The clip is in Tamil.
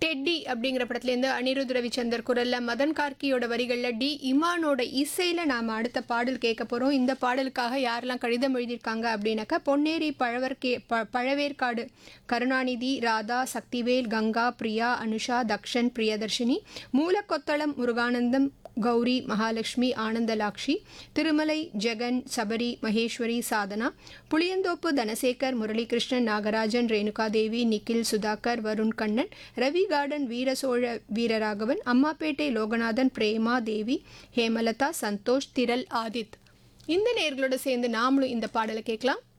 டெட்டி அப்படிங்கிற படத்துலேருந்து அனிருத் ரவிச்சந்தர் குரல்ல மதன் கார்கியோட வரிகளில் டி இமானோட இசையில் நாம் அடுத்த பாடல் கேட்க போகிறோம் இந்த பாடலுக்காக யாரெல்லாம் கடிதம் எழுதியிருக்காங்க அப்படின்னாக்கா பொன்னேரி பழவர்கே ப பழவேற்காடு கருணாநிதி ராதா சக்திவேல் கங்கா பிரியா அனுஷா தக்ஷன் பிரியதர்ஷினி மூலக்கொத்தளம் முருகானந்தம் கௌரி மகாலட்சுமி ஆனந்தலாக்ஷி திருமலை ஜெகன் சபரி மகேஸ்வரி சாதனா புளியந்தோப்பு தனசேகர் முரளிகிருஷ்ணன் நாகராஜன் ரேணுகாதேவி நிக்கில் சுதாகர் வருண் கண்ணன் ரவி கார்டன் வீரசோழ வீரராகவன் அம்மாப்பேட்டை லோகநாதன் பிரேமா தேவி ஹேமலதா சந்தோஷ் திரள் ஆதித் இந்த நேர்களோட சேர்ந்து நாமளும் இந்த பாடலை கேட்கலாம்